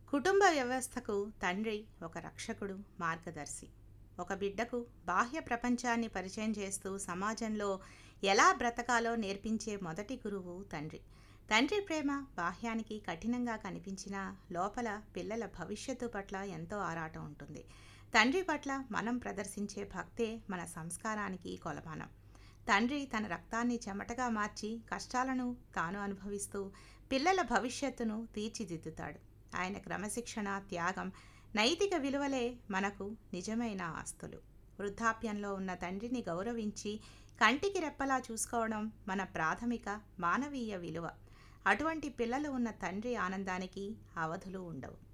కుటుంబ వ్యవస్థకు తండ్రి ఒక రక్షకుడు మార్గదర్శి ఒక బిడ్డకు బాహ్య ప్రపంచాన్ని పరిచయం చేస్తూ సమాజంలో ఎలా బ్రతకాలో నేర్పించే మొదటి గురువు తండ్రి తండ్రి ప్రేమ బాహ్యానికి కఠినంగా కనిపించినా లోపల పిల్లల భవిష్యత్తు పట్ల ఎంతో ఆరాటం ఉంటుంది తండ్రి పట్ల మనం ప్రదర్శించే భక్తే మన సంస్కారానికి కొలమానం తండ్రి తన రక్తాన్ని చెమటగా మార్చి కష్టాలను తాను అనుభవిస్తూ పిల్లల భవిష్యత్తును తీర్చిదిద్దుతాడు ఆయన క్రమశిక్షణ త్యాగం నైతిక విలువలే మనకు నిజమైన ఆస్తులు వృద్ధాప్యంలో ఉన్న తండ్రిని గౌరవించి కంటికి రెప్పలా చూసుకోవడం మన ప్రాథమిక మానవీయ విలువ అటువంటి పిల్లలు ఉన్న తండ్రి ఆనందానికి అవధులు ఉండవు